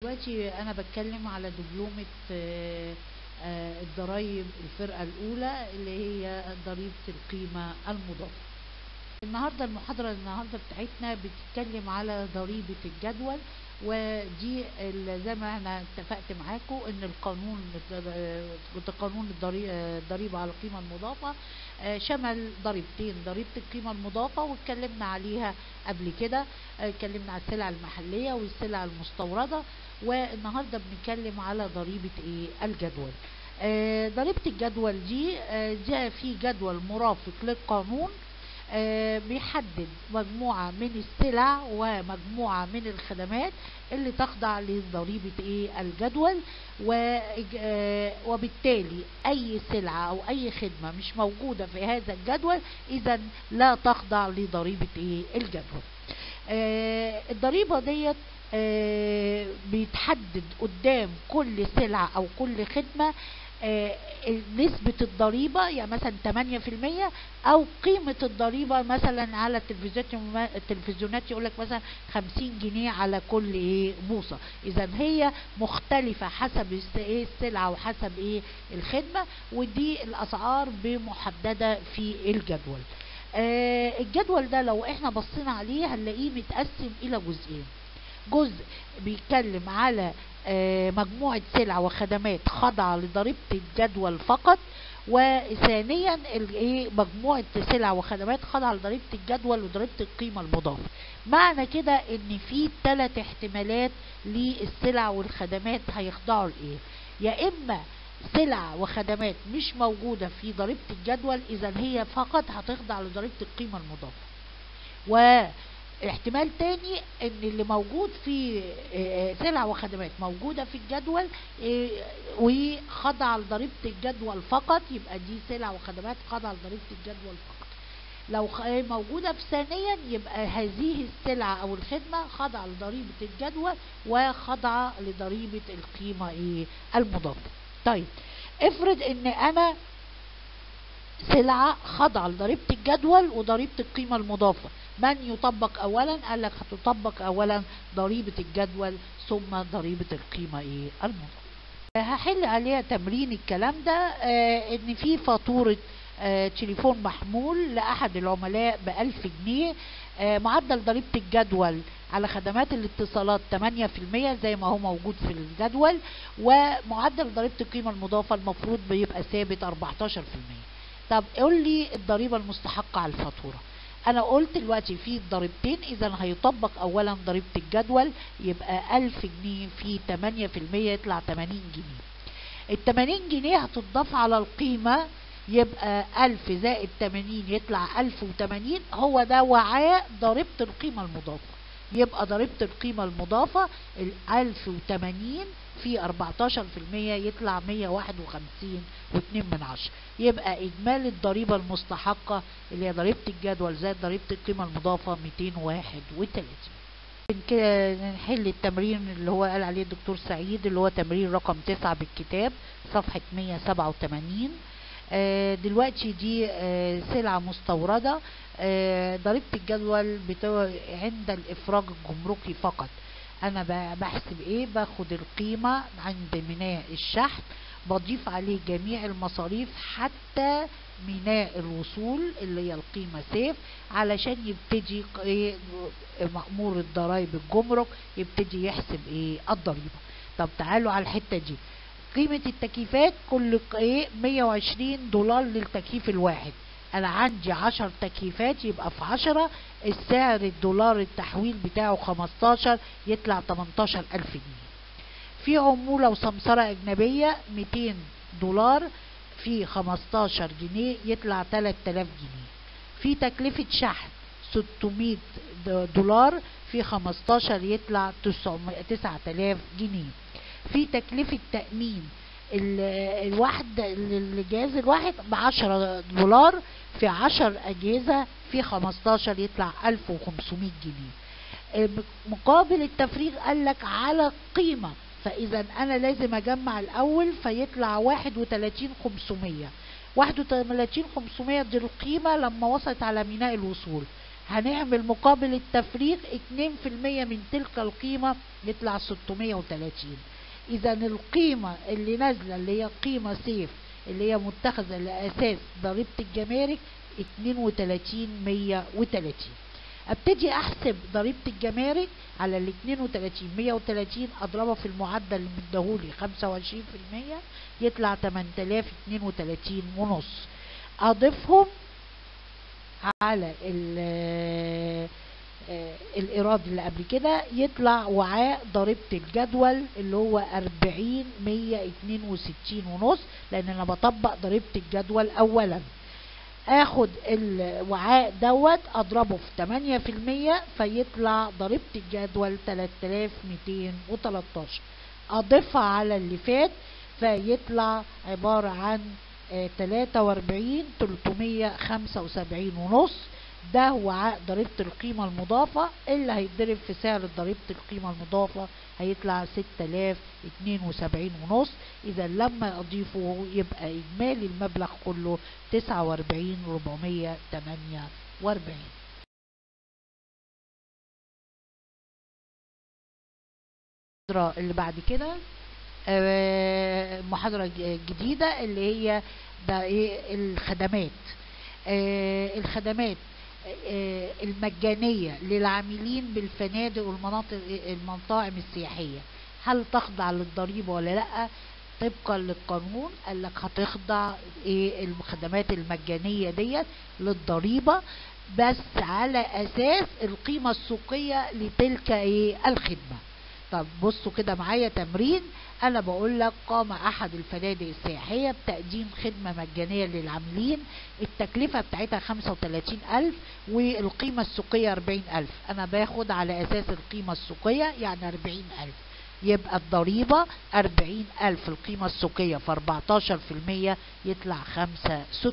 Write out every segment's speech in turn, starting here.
دلوقتي انا بتكلم على دبلومة آه، آه، الضرايب الفرقة الاولى اللي هي ضريبة القيمة المضافة النهاردة المحاضرة النهاردة بتاعتنا بتتكلم على ضريبة الجدول ودي ال- زي ما انا اتفقت معاكم ان القانون آه، قانون الضري- آه، الضريبة على القيمة المضافة آه، شمل ضريبتين ضريبة القيمة المضافة واتكلمنا عليها قبل كده آه، اتكلمنا على السلع المحلية والسلع المستوردة والنهاردة بنتكلم على ضريبة ايه الجدول آه، ضريبة الجدول دي آه، جاء في جدول مرافق للقانون آه، بيحدد مجموعة من السلع ومجموعة من الخدمات اللي تخضع لضريبة ايه الجدول و- آه، وبالتالي اي سلعة او اي خدمة مش موجودة في هذا الجدول اذا لا تخضع لضريبة ايه الجدول آه، الضريبة ديت آه، بيتحدد قدام كل سلعة او كل خدمة آه، نسبة الضريبة يعني مثلا 8% او قيمة الضريبة مثلا على التلفزيونات التلفزيونات يقول لك مثلا 50 جنيه على كل ايه بوصة اذا هي مختلفة حسب الس- ايه السلعة وحسب ايه الخدمة ودي الاسعار بمحددة في الجدول آه الجدول ده لو احنا بصينا عليه هنلاقيه متقسم الى جزئين جزء بيتكلم على آه، مجموعة سلع وخدمات خاضعة لضريبة الجدول فقط وثانيا ال- ايه مجموعة سلع وخدمات خاضعة لضريبة الجدول وضريبة القيمة المضافة معنى كده ان في ثلاث احتمالات للسلع والخدمات هيخضعوا لايه يا اما سلع وخدمات مش موجودة في ضريبة الجدول اذا هي فقط هتخضع لضريبة القيمة المضافة واحتمال تاني ان اللي موجود في آه، سلع وخدمات موجودة في الجدول آه، وخضع لضريبة الجدول فقط يبقى دي سلع وخدمات خضع لضريبة الجدول فقط لو خ- آه، موجودة في ثانيا يبقى هذه السلعة او الخدمة خاضعة لضريبة الجدول وخاضعة لضريبة القيمة ايه المضافة طيب افرض ان انا سلعة خاضعة لضريبة الجدول وضريبة القيمة المضافة من يطبق اولا قال لك هتطبق اولا ضريبة الجدول ثم ضريبة القيمة ايه المضافة هحل عليها تمرين الكلام ده آه ان في فاتورة آه تليفون محمول لأحد العملاء بألف جنيه آه معدل ضريبة الجدول على خدمات الاتصالات 8% زي ما هو موجود في الجدول ومعدل ضريبة القيمة المضافة المفروض بيبقى ثابت 14% طب قول لي الضريبة المستحقة على الفاتورة انا قلت دلوقتي في ضريبتين اذا هيطبق اولا ضريبة الجدول يبقى 1000 جنيه في 8% يطلع 80 جنيه ال 80 جنيه هتضاف على القيمة يبقى 1000 زائد 80 يطلع 1080 هو ده وعاء ضريبة القيمة المضافة يبقى ضريبة القيمة المضافة ال 1080 في 14% يطلع 151 واتنين من عشرة يبقى إجمالي الضريبة المستحقة اللي هي ضريبة الجدول زائد ضريبة القيمة المضافة 231 من كده نحل التمرين اللي هو قال عليه الدكتور سعيد اللي هو تمرين رقم تسعة بالكتاب صفحة 187 آه، دلوقتي دي آه، سلعة مستوردة آه، ضريبة الجدول بتو... عند الإفراج الجمركي فقط أنا ب- بحسب إيه باخد القيمة عند ميناء الشحن بضيف عليه جميع المصاريف حتى ميناء الوصول اللي هي القيمة سيف علشان يبتدي ق- إيه مأمور الضرايب الجمرك يبتدي يحسب إيه الضريبة طب تعالوا على الحتة دي قيمة التكييفات كل ق- ايه 120 دولار للتكييف الواحد انا عندي 10 تكييفات يبقى في 10 السعر الدولار التحويل بتاعه 15 يطلع 18000 جنيه في عمولة وسمسرة أجنبية 200 دولار في 15 جنيه يطلع 3000 جنيه في تكلفة شحن 600 د- دولار في 15 يطلع 900 9000 جنيه في تكلفة تأمين ال- الواحد الجهاز الواحد بعشرة دولار في عشر أجهزة في 15 يطلع 1500 جنيه آه، مقابل التفريغ قال لك على قيمة فإذا أنا لازم أجمع الأول فيطلع 31 500 31 500 دي القيمة لما وصلت على ميناء الوصول هنعمل مقابل التفريغ 2% من تلك القيمة يطلع 630 اذا القيمة اللي نازلة اللي هي قيمة سيف اللي هي متخذة لأساس ضريبة الجمارك 32 130 ابتدي احسب ضريبة الجمارك على ال 32 130 اضربها في المعدل اللي مديهولي 25% يطلع 8032 ونص اضيفهم على ال الايراد اللي قبل كده يطلع وعاء ضريبة الجدول اللي هو 40 162 ونص لان انا بطبق ضريبة الجدول اولا اخد الوعاء دوت اضربه في 8% فيطلع ضريبة الجدول 3213 اضيفها على اللي فات فيطلع عبارة عن 43 375 ونص ده وعاء ضريبة القيمة المضافة اللي هيتضرب في سعر ضريبة القيمة المضافة هيطلع 6072 ونص اذا لما اضيفه يبقى اجمالي المبلغ كله 49 448 المحاضرة اللي بعد كده محاضرة جديدة اللي هي بقى ايه الخدمات الخدمات المجانية للعاملين بالفنادق والمناطق المطاعم السياحية هل تخضع للضريبة ولا لا طبقا للقانون قال لك هتخضع ايه الخدمات المجانية ديت للضريبة بس على اساس القيمة السوقية لتلك ايه الخدمة طب بصوا كده معايا تمرين انا بقول لك قام احد الفنادق السياحية بتقديم خدمة مجانية للعاملين التكلفة بتاعتها 35000 والقيمة السوقية 40000 انا باخد على اساس القيمة السوقية يعني 40000 يبقى الضريبة 40000 القيمة السوقية في 14% يطلع 5600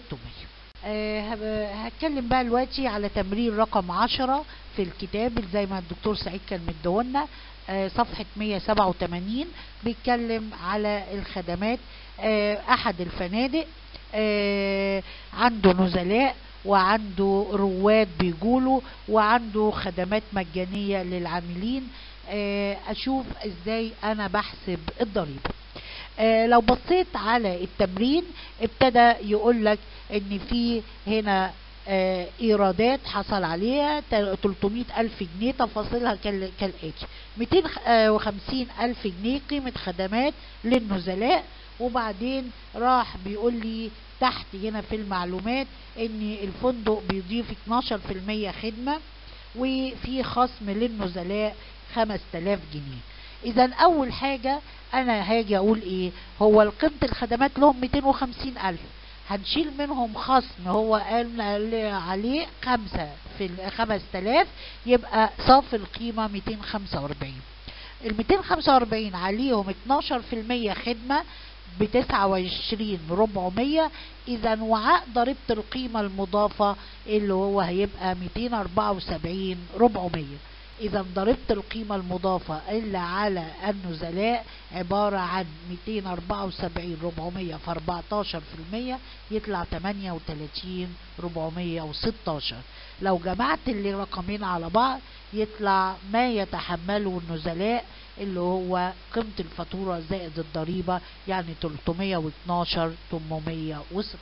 أه هتكلم بقى دلوقتي على تمرين رقم 10 في الكتاب زي ما الدكتور سعيد كان مديهولنا أه صفحة 187 بيتكلم على الخدمات أه احد الفنادق عنده نزلاء وعنده رواد بيقولوا وعنده خدمات مجانية للعاملين اشوف ازاي انا بحسب الضريبة آه لو بصيت على التمرين ابتدى يقول لك ان في هنا آه ايرادات حصل عليها 300 الف جنيه تفاصيلها كالاتي 250 الف جنيه قيمة خدمات للنزلاء وبعدين راح بيقول لي تحت هنا في المعلومات ان الفندق بيضيف 12% خدمة وفي خصم للنزلاء 5000 جنيه اذا اول حاجة انا هاجي اقول ايه هو قيمة الخدمات لهم 250 الف هنشيل منهم خصم هو قال عليه خمسة في خمس تلاف يبقى صافي القيمة 245 ال 245 عليهم 12% خدمة بتسعة وعشرين ربعمية اذا وعاء ضريبة القيمة المضافة اللي هو هيبقى ميتين اربعة وسبعين ربعمية اذا ضريبة القيمة المضافة اللي على النزلاء عبارة عن 274 400 في 14 في المية يطلع 38 416 لو جمعت اللي رقمين على بعض يطلع ما يتحمله النزلاء اللي هو قيمة الفاتورة زائد الضريبة يعني 312 816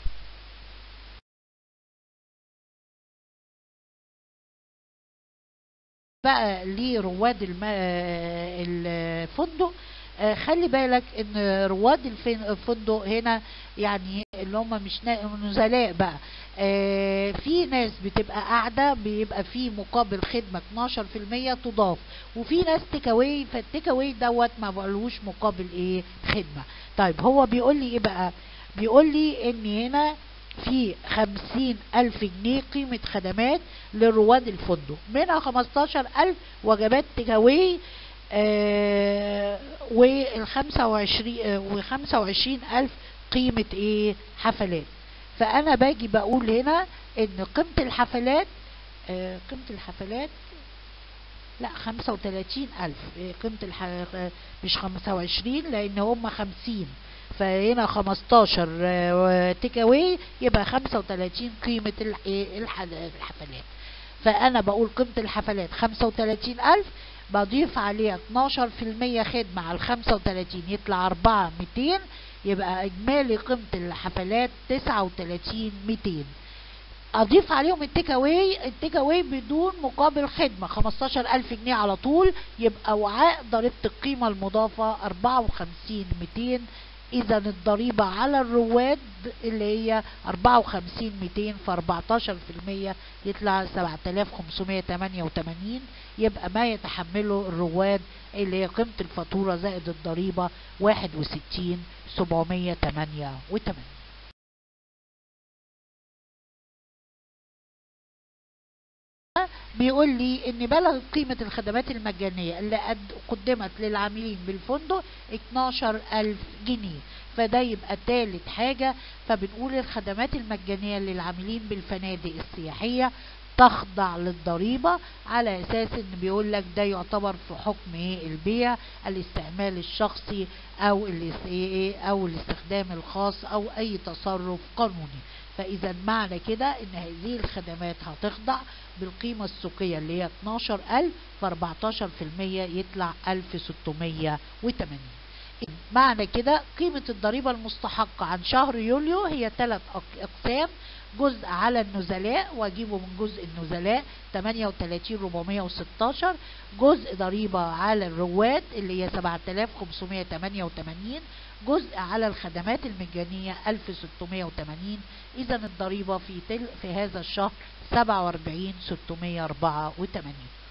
بقى لرواد الم... الفندق خلي بالك ان رواد الفندق هنا يعني اللي هم مش نزلاء بقى في ناس بتبقى قاعدة بيبقى في مقابل خدمة 12% تضاف وفي ناس تيكاوي فالتيكاوي دوت ما بقالهوش مقابل ايه خدمة طيب هو بيقول لي ايه بقى بيقول لي ان هنا في خمسين ألف جنيه قيمة خدمات لرواد الفندق منها خمستاشر ألف وجبات تجاوي آه والخمسة وعشرين آه وخمسة وعشرين ألف قيمة ايه حفلات فأنا باجي بقول هنا إن قيمة الحفلات آه قيمة الحفلات لا خمسة وتلاتين ألف قيمة الح... مش خمسة وعشرين لأن هم خمسين فهنا 15 تيك اواي يبقى 35 قيمة الحفلات فانا بقول قيمة الحفلات خمسة وتلاتين الف بضيف عليها 12% خدمة على الخمسة وتلاتين يطلع أربعة ميتين يبقى إجمالي قيمة الحفلات تسعة وتلاتين ميتين اضيف عليهم التيك اواي التيك اواي بدون مقابل خدمه 15000 جنيه على طول يبقى وعاء ضريبه القيمه المضافه 54200 اذا الضريبه على الرواد اللي هي 54200 في 14% يطلع 7588 يبقى ما يتحمله الرواد اللي هي قيمه الفاتوره زائد الضريبه 61788 بيقول لي ان بلغ قيمة الخدمات المجانية اللي قد قدمت للعاملين بالفندق 12000 جنيه فده يبقى تالت حاجة فبنقول الخدمات المجانية للعاملين بالفنادق السياحية تخضع للضريبة على اساس ان بيقول لك ده يعتبر في حكم ايه البيع الاستعمال الشخصي او ايه او الاستخدام الخاص او اي تصرف قانوني فاذا معنى كده ان هذه الخدمات هتخضع بالقيمة السوقية اللي هي 12000 في 14% يطلع 1680 معنى كده قيمة الضريبة المستحقة عن شهر يوليو هي ثلاث أقسام جزء على النزلاء واجيبه من جزء النزلاء 38416 جزء ضريبة على الرواد اللي هي 7588 جزء على الخدمات المجانية 1680 إذا الضريبة في, تل في هذا الشهر 47684